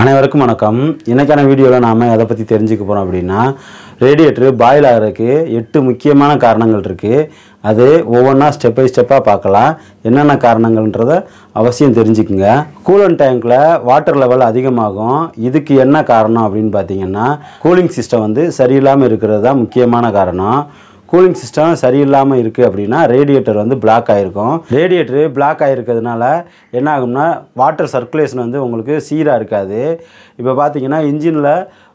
அனைவருக்கும் வணக்கம் இன்னைக்கான வீடியோவில் நாம் எதை பற்றி தெரிஞ்சுக்க போகிறோம் அப்படின்னா ரேடியேட்டர் பாயில் ஆகிறதுக்கு எட்டு முக்கியமான காரணங்கள் இருக்குது அது ஒவ்வொன்றா ஸ்டெப் பை ஸ்டெப்பாக பார்க்கலாம் என்னென்ன காரணங்கள்ன்றத அவசியம் தெரிஞ்சுக்குங்க கூலன் டேங்க்கில் வாட்டர் லெவல் அதிகமாகும் இதுக்கு என்ன காரணம் அப்படின்னு பார்த்தீங்கன்னா கூலிங் சிஸ்டம் வந்து சரியில்லாமல் இருக்கிறது தான் முக்கியமான காரணம் கூலிங் சிஸ்டம் சரியில்லாமல் இருக்குது அப்படின்னா ரேடியேட்டர் வந்து பிளாக் ஆகிருக்கும் ரேடியேட்டர் பிளாக் ஆகிருக்கிறதுனால என்ன ஆகும்னா வாட்டர் சர்க்குலேஷன் வந்து உங்களுக்கு சீராக இருக்காது இப்போ பார்த்தீங்கன்னா இன்ஜினில்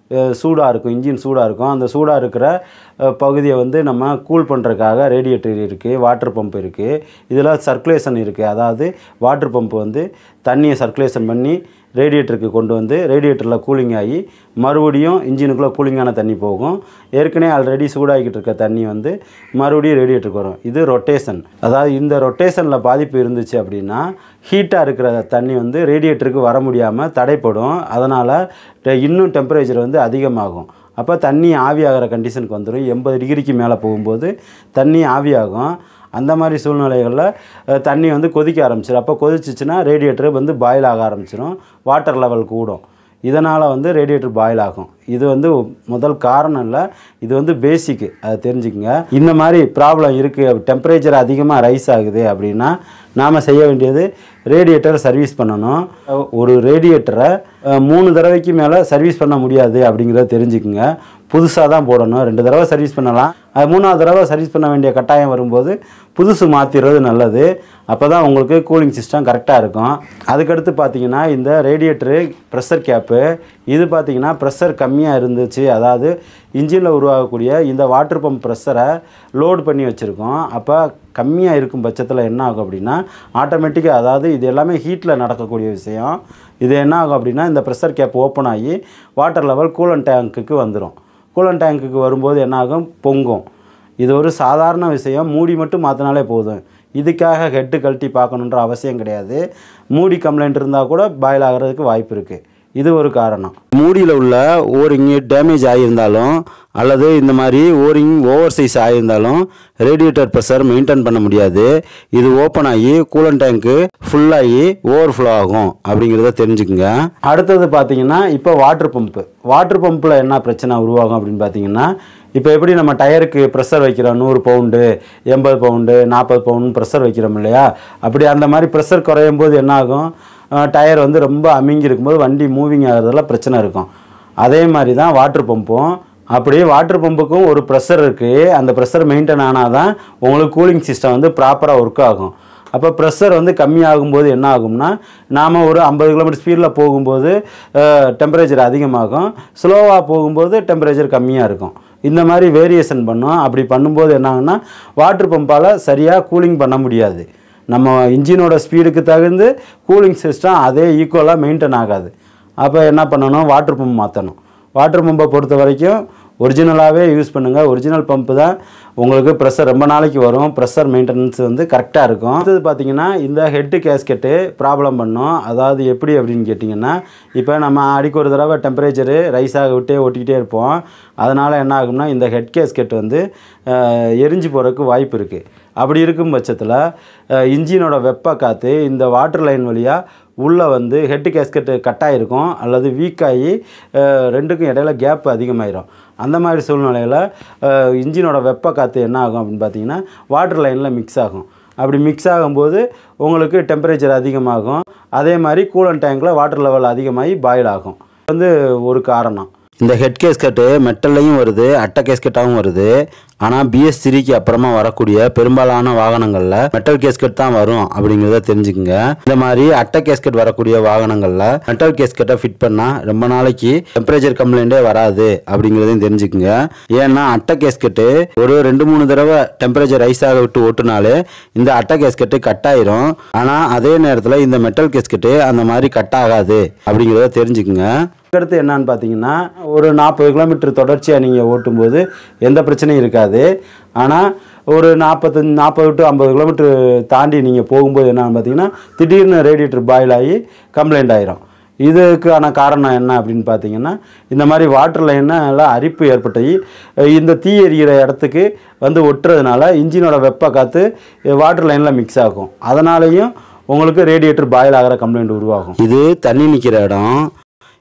சூடாக இருக்கும் இன்ஜின் சூடாக இருக்கும் அந்த சூடாக இருக்கிற அஹ், பகுதியை வந்து நம்ம கூல் பண்ணுறதுக்காக ரேடியேட்டர் இருக்குது வாட்டர் பம்ப் இருக்குது இதில் சர்க்குலேஷன் இருக்குது அதாவது வாட்டர் பம்ப் வந்து தண்ணியை சர்க்குலேஷன் பண்ணி ரேடியேட்டருக்கு கொண்டு வந்து ரேடியேட்டரில் கூலிங் ஆகி மறுபடியும் இன்ஜினுக்குள்ளே கூலிங்கான தண்ணி போகும் ஏற்கனவே ஆல்ரெடி சூடாகிக்கிட்டு இருக்க தண்ணி வந்து மறுபடியும் ரேடியேட்டருக்கு வரும் இது ரொட்டேஷன் அதாவது இந்த ரொட்டேஷனில் பாதிப்பு இருந்துச்சு அப்படின்னா ஹீட்டாக இருக்கிற தண்ணி வந்து ரேடியேட்டருக்கு வர முடியாமல் தடைப்படும் அதனால் இன்னும் டெம்பரேச்சர் வந்து அதிகமாகும் அப்போ தண்ணி ஆவியாகிற கண்டிஷனுக்கு வந்துடும் எண்பது டிகிரிக்கு மேலே போகும்போது தண்ணி ஆவியாகும் அந்த மாதிரி சூழ்நிலைகளில் அஹ், தண்ணி வந்து கொதிக்க ஆரம்பிச்சிடும் அப்போ கொதிச்சிச்சுன்னா ரேடியேட்டர் வந்து பாயில் ஆக ஆரம்பிச்சிடும் வாட்டர் லெவல் கூடும் இதனால் வந்து ரேடியேட்டர் பாயில் ஆகும் இது வந்து முதல் காரணம் இல்லை இது வந்து பேசிக்கு அதை தெரிஞ்சுக்கங்க இந்த மாதிரி ப்ராப்ளம் இருக்குது டெம்பரேச்சர் அதிகமாக ரைஸ் ஆகுது அப்படின்னா நாம் செய்ய வேண்டியது ரேடியேட்டர் சர்வீஸ் பண்ணணும் ஒரு ரேடியேட்டரை அஹ், மூணு தடவைக்கு மேலே சர்வீஸ் பண்ண முடியாது அப்படிங்கிறத தெரிஞ்சுக்குங்க புதுசாக தான் போடணும் ரெண்டு தடவை சர்வீஸ் பண்ணலாம் அது மூணாவது தடவை சர்வீஸ் பண்ண வேண்டிய கட்டாயம் வரும்போது புதுசு மாற்றிடுறது நல்லது அப்போ தான் உங்களுக்கு கூலிங் சிஸ்டம் கரெக்டாக இருக்கும் அதுக்கடுத்து பார்த்தீங்கன்னா இந்த ரேடியேட்டரு ப்ரெஷர் கேப்பு இது பார்த்தீங்கன்னா ப்ரெஷர் கம்மியாக இருந்துச்சு அதாவது இன்ஜினில் உருவாகக்கூடிய இந்த வாட்டர் பம்ப் ப்ரெஷரை லோட் பண்ணி வச்சுருக்கோம் அப்போ கம்மியாக இருக்கும் பட்சத்தில் என்ன ஆகும் அப்படின்னா ஆட்டோமேட்டிக்காக அதாவது இது எல்லாமே ஹீட்டில் நடக்கக்கூடிய விஷயம் இது என்ன ஆகும் அப்படின்னா இந்த ப்ரெஷர் கேப் ஓப்பன் ஆகி வாட்டர் லெவல் கூலன் டேங்க்குக்கு வந்துடும் கூலன் டேங்க்குக்கு வரும்போது என்ன ஆகும் பொங்கும் இது ஒரு சாதாரண விஷயம் மூடி மட்டும் மாற்றினாலே போதும் இதுக்காக ஹெட்டு கழட்டி பார்க்கணுன்ற அவசியம் கிடையாது மூடி கம்ப்ளைண்ட் இருந்தால் கூட பாயில் ஆகிறதுக்கு வாய்ப்பு இருக்குது இது ஒரு காரணம் மூடியில் உள்ள ஓரிங்கு டேமேஜ் ஆகியிருந்தாலும் அல்லது இந்த மாதிரி ஓரிங் ஓவர் சைஸ் ஆகியிருந்தாலும் ரேடியேட்டர் ப்ரெஷர் மெயின்டைன் பண்ண முடியாது இது ஓப்பன் ஆகி கூலன் டேங்க்கு ஃபுல்லாகி ஓவர்ஃப்ளோ ஆகும் அப்படிங்கிறத தெரிஞ்சுக்குங்க அடுத்தது பார்த்தீங்கன்னா இப்போ வாட்டர் பம்ப்பு வாட்டர் பம்பில் என்ன பிரச்சனை உருவாகும் அப்படின்னு பார்த்தீங்கன்னா இப்போ எப்படி நம்ம டயருக்கு ப்ரெஷர் வைக்கிறோம் நூறு பவுண்டு எண்பது பவுண்டு நாற்பது பவுண்டு ப்ரெஷர் வைக்கிறோம் இல்லையா அப்படி அந்த மாதிரி ப்ரெஷர் குறையும் போது என்ன ஆகும் டயர் வந்து ரொம்ப அமுங்கி இருக்கும்போது வண்டி மூவிங் ஆகிறதுல பிரச்சனை இருக்கும் அதே மாதிரி தான் வாட்டர் பம்பும் அப்படியே வாட்டர் பம்புக்கும் ஒரு ப்ரெஷர் இருக்குது அந்த ப்ரெஷர் மெயின்டைன் ஆனால் தான் உங்களுக்கு கூலிங் சிஸ்டம் வந்து ப்ராப்பராக ஒர்க் ஆகும் அப்போ ப்ரெஷர் வந்து கம்மியாகும்போது என்ன ஆகும்னா நாம் ஒரு ஐம்பது கிலோமீட்டர் ஸ்பீடில் போகும்போது டெம்பரேச்சர் அதிகமாகும் ஸ்லோவாக போகும்போது டெம்பரேச்சர் கம்மியாக இருக்கும் இந்த மாதிரி வேரியேஷன் பண்ணும் அப்படி பண்ணும்போது என்ன ஆகும்னா வாட்டர் பம்பால் சரியாக கூலிங் பண்ண முடியாது நம்ம இன்ஜினோட ஸ்பீடுக்கு தகுந்து கூலிங் சிஸ்டம் அதே ஈக்குவலாக மெயின்டைன் ஆகாது அப்போ என்ன பண்ணணும் வாட்டர் பம்ப் மாற்றணும் வாட்டர் பம்பை பொறுத்த வரைக்கும் ஒரிஜினலாகவே யூஸ் பண்ணுங்கள் ஒரிஜினல் பம்பு தான் உங்களுக்கு ப்ரெஷர் ரொம்ப நாளைக்கு வரும் ப்ரெஷர் மெயின்டெனன்ஸ் வந்து கரெக்டாக இருக்கும் அடுத்தது பார்த்தீங்கன்னா இந்த ஹெட்டு கேஸ்கெட்டு ப்ராப்ளம் பண்ணும் அதாவது எப்படி அப்படின்னு கேட்டிங்கன்னா இப்போ நம்ம அடிக்க ஒரு தடவை டெம்பரேச்சரு ரைஸ் ஆக விட்டே ஓட்டிக்கிட்டே இருப்போம் அதனால் என்ன ஆகும்னா இந்த ஹெட் கேஸ்கெட் வந்து அஹ், எரிஞ்சு போகிறதுக்கு வாய்ப்பு இருக்குது அப்படி இருக்கும் பட்சத்தில் இன்ஜினோட வெப்ப காற்று இந்த வாட்டர் லைன் வழியாக உள்ளே வந்து ஹெட்டு கேஸ்கெட்டு கட்டாயிருக்கும் அல்லது வீக்காகி ரெண்டுக்கும் இடையில கேப் அதிகமாயிரும் அந்த மாதிரி சூழ்நிலையில் இன்ஜினோட வெப்ப காற்று என்ன ஆகும் அப்படின்னு பார்த்தீங்கன்னா வாட்டர் லைனில் மிக்ஸ் ஆகும் அப்படி மிக்ஸ் ஆகும்போது உங்களுக்கு டெம்பரேச்சர் அதிகமாகும் அதே மாதிரி கூலன் டேங்கில் வாட்டர் லெவல் அதிகமாகி பாயில் ஆகும் வந்து ஒரு காரணம் இந்த ஹெட் கேஸ்கட்டு மெட்டல்லையும் வருது அட்டை கேஸ்கெட்டாகவும் வருது ஆனால் பிஎஸ் த்ரீக்கு அப்புறமா வரக்கூடிய பெரும்பாலான வாகனங்களில் மெட்டல் கேஸ்கெட் தான் வரும் அப்படிங்கிறத தெரிஞ்சுக்குங்க இந்த மாதிரி அட்டை கேஸ்கெட் வரக்கூடிய வாகனங்களில் மெட்டல் கேஸ்கெட்டை ஃபிட் பண்ணால் ரொம்ப நாளைக்கு டெம்பரேச்சர் கம்ப்ளைண்ட்டே வராது அப்படிங்கிறதையும் தெரிஞ்சுக்குங்க ஏன்னா அட்டை கேஸ்கெட்டு ஒரு ரெண்டு மூணு தடவை டெம்பரேச்சர் ரைஸ் ஆக விட்டு ஓட்டுனாலே இந்த அட்டை கேஸ்கெட்டு கட் ஆயிரும் ஆனால் அதே நேரத்தில் இந்த மெட்டல் கேஸ்கெட்டு அந்த மாதிரி கட் ஆகாது அப்படிங்கிறத தெரிஞ்சுக்குங்க அடுத்து என்னன்னு பார்த்தீங்கன்னா ஒரு நாற்பது கிலோமீட்டர் தொடர்ச்சியாக நீங்கள் ஓட்டும்போது எந்த பிரச்சனையும் இருக்காது ஆனால் ஒரு நாற்பத்தஞ்சு நாற்பது டு ஐம்பது கிலோமீட்டர் தாண்டி நீங்கள் போகும்போது என்னன்னு பார்த்தீங்கன்னா திடீர்னு ரேடியேட்டர் பாயில் ஆகி கம்ப்ளைண்ட் ஆயிரும் இதுக்கான காரணம் என்ன அப்படின்னு பார்த்தீங்கன்னா இந்த மாதிரி வாட்டர் லைனில் அரிப்பு ஏற்பட்டு இந்த தீ எரிகிற இடத்துக்கு வந்து ஒட்டுறதுனால இன்ஜினோட வெப்ப காற்று வாட்டர் லைனில் மிக்ஸ் ஆகும் அதனாலேயும் உங்களுக்கு ரேடியேட்டர் பாயில் ஆகிற கம்ப்ளைண்ட் உருவாகும் இது தண்ணி நிற்கிற இடம்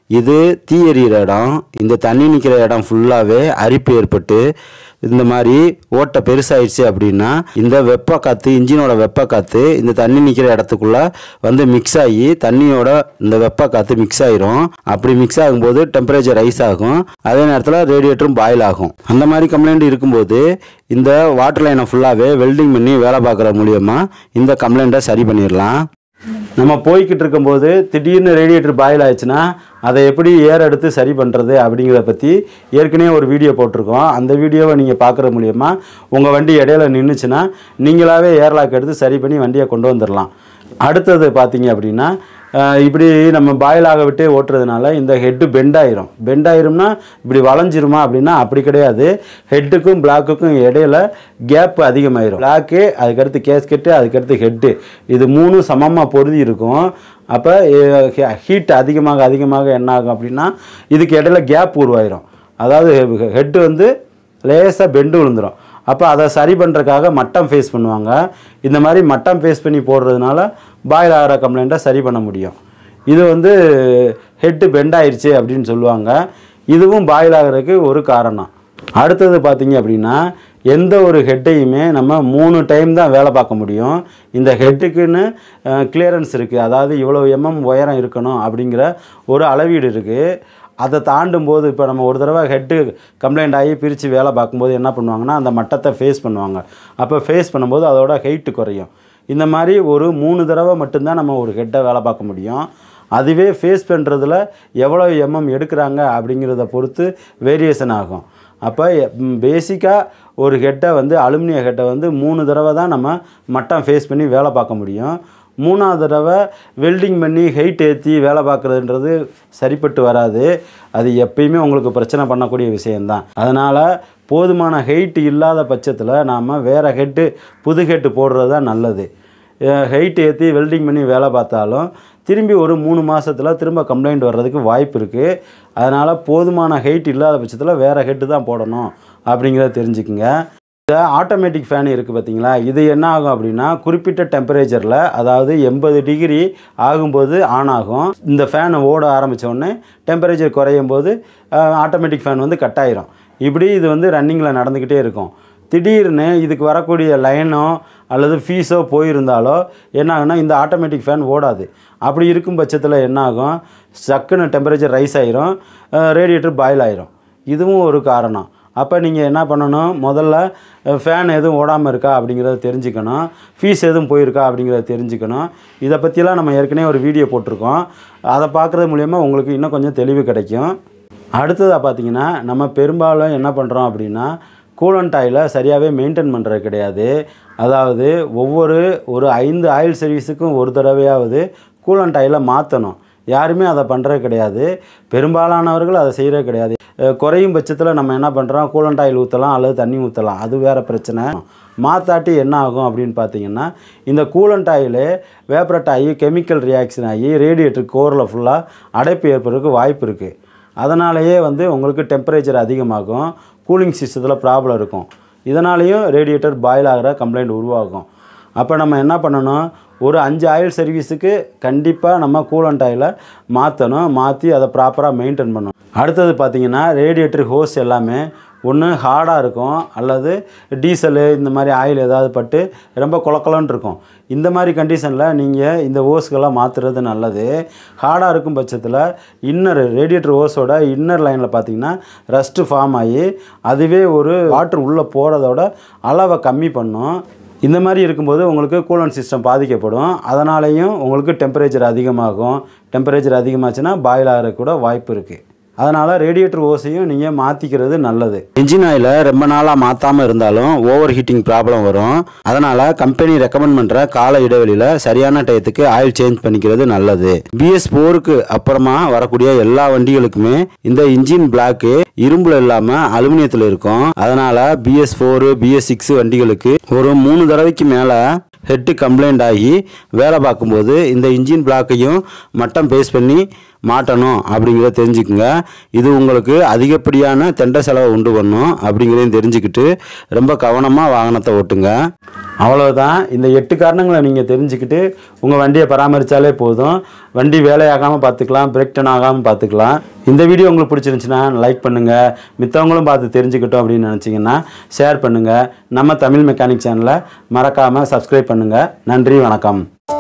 இது தீ எறிகிற இடம் இந்த தண்ணி நிற்கிற இடம் ஃபுல்லாகவே அரிப்பு ஏற்பட்டு இந்த மாதிரி ஓட்டை பெருசாயிடுச்சு அப்படின்னா இந்த வெப்ப காற்று இன்ஜினோட வெப்ப காற்று இந்த தண்ணி நிற்கிற இடத்துக்குள்ள வந்து மிக்ஸ் ஆகி தண்ணியோட இந்த வெப்ப காற்று மிக்ஸ் ஆயிரும் அப்படி மிக்ஸ் ஆகும்போது டெம்பரேச்சர் ரைஸ் ஆகும் அதே நேரத்தில் ரேடியேட்டரும் பாயில் ஆகும் அந்த மாதிரி கம்ப்ளைண்ட் இருக்கும்போது இந்த வாட்டர் லைனை ஃபுல்லாகவே வெல்டிங் பண்ணி வேலை பார்க்குற மூலியமாக இந்த கம்ப்ளைண்ட்டை சரி பண்ணிடலாம் நம்ம போய்கிட்டு இருக்கும்போது திடீர்னு ரேடியேட்டர் பாயில் ஆயிடுச்சுன்னா அதை எப்படி ஏர் எடுத்து சரி பண்ணுறது அப்படிங்கிறத பற்றி ஏற்கனவே ஒரு வீடியோ போட்டிருக்கோம் அந்த வீடியோவை நீங்கள் பார்க்குற மூலியமா உங்கள் வண்டி இடையில நின்றுச்சுன்னா நீங்களாவே ஏர்லாக் எடுத்து சரி பண்ணி வண்டியை கொண்டு வந்துடலாம் அடுத்தது பார்த்தீங்க அப்படின்னா அஹ், இப்படி நம்ம பாயிலாக விட்டே ஓட்டுறதுனால இந்த ஹெட்டு பெண்ட் ஆயிரும் பெண்ட் ஆயிரும்னா இப்படி வளைஞ்சிருமா அப்படின்னா அப்படி கிடையாது ஹெட்டுக்கும் பிளாக்குக்கும் இடையில கேப் அதிகமாயிரும் பிளாக்கு அதுக்கடுத்து கேஸ்கெட்டு அதுக்கடுத்து ஹெட்டு இது மூணும் சமமாக பொருதி இருக்கும் அப்போ ஹீட் அதிகமாக அதிகமாக என்ன ஆகும் அப்படின்னா இதுக்கு இடையில கேப் உருவாயிரும் அதாவது ஹெட்டு வந்து லேசாக பெண்டு விழுந்துரும் அப்போ அதை சரி பண்ணுறதுக்காக மட்டம் ஃபேஸ் பண்ணுவாங்க இந்த மாதிரி மட்டம் ஃபேஸ் பண்ணி போடுறதுனால பாயில் ஆகிற கம்ப்ளைண்ட்டை சரி பண்ண முடியும் இது வந்து ஹெட்டு பெண்ட் ஆயிருச்சு அப்படின்னு சொல்லுவாங்க இதுவும் பாயில் ஆகிறதுக்கு ஒரு காரணம் அடுத்தது பார்த்தீங்க அப்படின்னா எந்த ஒரு ஹெட்டையுமே நம்ம மூணு டைம் தான் வேலை பார்க்க முடியும் இந்த ஹெட்டுக்குன்னு கிளியரன்ஸ் இருக்குது அதாவது இவ்வளோ எம்எம் உயரம் இருக்கணும் அப்படிங்கிற ஒரு அளவீடு இருக்குது அதை தாண்டும் போது இப்போ நம்ம ஒரு தடவை ஹெட்டு கம்ப்ளைண்ட் ஆகி பிரித்து வேலை பார்க்கும்போது என்ன பண்ணுவாங்கன்னா அந்த மட்டத்தை ஃபேஸ் பண்ணுவாங்க அப்போ ஃபேஸ் பண்ணும்போது அதோட ஹைட்டு குறையும் இந்த மாதிரி ஒரு மூணு தடவை மட்டும்தான் நம்ம ஒரு ஹெட்டை வேலை பார்க்க முடியும் அதுவே ஃபேஸ் பண்ணுறதுல எவ்வளோ எம்எம் எடுக்கிறாங்க அப்படிங்கிறத பொறுத்து வேரியேஷன் ஆகும் அப்போ பேசிக்காக ஒரு ஹெட்டை வந்து அலுமினிய ஹெட்டை வந்து மூணு தடவை தான் நம்ம மட்டம் ஃபேஸ் பண்ணி வேலை பார்க்க முடியும் மூணாவது தடவை வெல்டிங் பண்ணி ஹைட் ஏற்றி வேலை பார்க்குறதுன்றது சரிப்பட்டு வராது அது எப்பயுமே உங்களுக்கு பிரச்சனை பண்ணக்கூடிய விஷயந்தான் அதனால் போதுமான ஹைட் இல்லாத பட்சத்தில் நாம் வேறு ஹெட்டு புது ஹெட்டு போடுறது தான் நல்லது ஹைட் ஏற்றி வெல்டிங் பண்ணி வேலை பார்த்தாலும் திரும்பி ஒரு மூணு மாசத்துல திரும்ப கம்ப்ளைண்ட் வர்றதுக்கு வாய்ப்பு இருக்குது அதனால் போதுமான ஹைட் இல்லாத பட்சத்தில் வேறு ஹெட்டு தான் போடணும் அப்படிங்கிறத தெரிஞ்சுக்குங்க இந்த ஆட்டோமேட்டிக் ஃபேன் இருக்குது பார்த்தீங்களா இது என்ன ஆகும் அப்படின்னா குறிப்பிட்ட டெம்பரேச்சரில் அதாவது எண்பது டிகிரி ஆகும்போது ஆன் ஆகும் இந்த ஃபேன் ஓட ஆரம்பித்த உடனே டெம்பரேச்சர் குறையும் போது ஆட்டோமேட்டிக் ஃபேன் வந்து கட் ஆயிரும் இப்படி இது வந்து ரன்னிங்கில் நடந்துக்கிட்டே இருக்கும் திடீர்னு இதுக்கு வரக்கூடிய லைனோ அல்லது ஃபீஸோ போயிருந்தாலோ என்ன ஆகும்னா இந்த ஆட்டோமேட்டிக் ஃபேன் ஓடாது அப்படி இருக்கும் பட்சத்தில் என்ன ஆகும் சக்குன்னு டெம்பரேச்சர் ரைஸ் ஆயிரும் ரேடியேட்டர் பாயில் ஆயிரும் இதுவும் ஒரு காரணம் அப்போ நீங்கள் என்ன பண்ணணும் முதல்ல ஃபேன் எதுவும் ஓடாமல் இருக்கா அப்படிங்கிறத தெரிஞ்சுக்கணும் ஃபீஸ் எதுவும் போயிருக்கா அப்படிங்கிறத தெரிஞ்சுக்கணும் இதை பற்றியெல்லாம் நம்ம ஏற்கனவே ஒரு வீடியோ போட்டிருக்கோம் அதை பார்க்குறது மூலயமா உங்களுக்கு இன்னும் கொஞ்சம் தெளிவு கிடைக்கும் அடுத்ததாக பார்த்தீங்கன்னா நம்ம பெரும்பாலும் என்ன பண்ணுறோம் அப்படின்னா கூலண்ட் ஆயிலை சரியாகவே மெயின்டைன் பண்ணுறது கிடையாது அதாவது ஒவ்வொரு ஒரு ஐந்து ஆயில் சர்வீஸுக்கும் ஒரு தடவையாவது கூலண்ட் ஆயிலை மாற்றணும் யாருமே அதை பண்ணுறது கிடையாது பெரும்பாலானவர்கள் அதை செய்கிறது கிடையாது அஹ் குறையும் பட்சத்தில் நம்ம என்ன பண்ணுறோம் கூலண்ட் ஆயில் ஊற்றலாம் அல்லது தண்ணி ஊற்றலாம் அது வேறு பிரச்சனை மாத்தாட்டி என்ன ஆகும் அப்படின்னு பார்த்தீங்கன்னா இந்த கூலண்ட் ஆயில் வேப்பரட் ஆகி கெமிக்கல் ரியாக்ஷன் ஆகி ரேடியேட்டர் கோரில் ஃபுல்லாக அடைப்பு ஏற்படுறதுக்கு வாய்ப்பு இருக்குது அதனாலேயே வந்து உங்களுக்கு டெம்பரேச்சர் அதிகமாகும் கூலிங் சிஸ்டத்தில் ப்ராப்ளம் இருக்கும் இதனாலேயும் ரேடியேட்டர் பாயில் ஆகிற கம்ப்ளைண்ட் உருவாகும் அப்போ நம்ம என்ன பண்ணணும் ஒரு அஞ்சு ஆயில் சர்வீஸுக்கு கண்டிப்பாக நம்ம கூலண்ட் ஆயிலை மாற்றணும் மாற்றி அதை ப்ராப்பராக மெயின்டைன் பண்ணணும் அடுத்தது பார்த்திங்கன்னா ரேடியேட்டர் ஹோஸ் எல்லாமே ஒன்று ஹார்டாக இருக்கும் அல்லது டீசலு இந்த மாதிரி ஆயில் ஏதாவது பட்டு ரொம்ப குளக்குலன்னு இருக்கும் இந்த மாதிரி கண்டிஷனில் நீங்கள் இந்த ஓஸ்கெல்லாம் மாற்றுறது நல்லது ஹார்டாக இருக்கும் பட்சத்தில் இன்னர் ரேடியேட்டர் ஓஸோட இன்னர் லைனில் பார்த்தீங்கன்னா ரஸ்ட்டு ஃபார்ம் ஆகி அதுவே ஒரு வாட்டர் உள்ளே போகிறதோட அளவை கம்மி பண்ணும் இந்த மாதிரி இருக்கும்போது உங்களுக்கு கூலன் சிஸ்டம் பாதிக்கப்படும் அதனாலேயும் உங்களுக்கு டெம்பரேச்சர் அதிகமாகும் டெம்பரேச்சர் அதிகமாச்சுன்னா பாயில் ஆகிறதுக்கு கூட வாய்ப்பு இருக்குது அதனால் ரேடியேட்டர் ஓசையும் நீங்கள் மாற்றிக்கிறது நல்லது இன்ஜின் ஆயிலை ரொம்ப நாளாக மாற்றாமல் இருந்தாலும் ஓவர் ஹீட்டிங் ப்ராப்ளம் வரும் அதனால் கம்பெனி ரெக்கமெண்ட் பண்ணுற கால இடைவெளியில் சரியான டயத்துக்கு ஆயில் சேஞ்ச் பண்ணிக்கிறது நல்லது பிஎஸ் போருக்கு அப்புறமா வரக்கூடிய எல்லா வண்டிகளுக்குமே இந்த இன்ஜின் பிளாக்கு இரும்புல இல்லாமல் அலுமினியத்தில் இருக்கும் அதனால் பிஎஸ் ஃபோரு பிஎஸ் சிக்ஸ் வண்டிகளுக்கு ஒரு மூணு தடவைக்கு மேலே ஹெட்டு கம்ப்ளைண்ட் ஆகி வேலை பார்க்கும்போது இந்த இன்ஜின் பிளாக்கையும் மட்டம் பேஸ் பண்ணி மாட்டணும் அப்படிங்கிறத தெரிஞ்சுக்குங்க இது உங்களுக்கு அதிகப்படியான தெண்ட செலவை உண்டு பண்ணும் அப்படிங்கிறதையும் தெரிஞ்சுக்கிட்டு ரொம்ப கவனமாக வாகனத்தை ஓட்டுங்க அவ்வளவுதான் இந்த எட்டு காரணங்களை நீங்கள் தெரிஞ்சுக்கிட்டு உங்கள் வண்டியை பராமரித்தாலே போதும் வண்டி வேலையாகாமல் பார்த்துக்கலாம் பிரேக் டன் ஆகாமல் பார்த்துக்கலாம் இந்த வீடியோ உங்களுக்கு பிடிச்சிருந்துச்சுன்னா லைக் பண்ணுங்கள் மித்தவங்களும் பார்த்து தெரிஞ்சுக்கிட்டோம் அப்படின்னு நினச்சிங்கன்னா ஷேர் பண்ணுங்கள் நம்ம தமிழ் மெக்கானிக் சேனலை மறக்காமல் சப்ஸ்கிரைப் பண்ணுங்கள் நன்றி வணக்கம்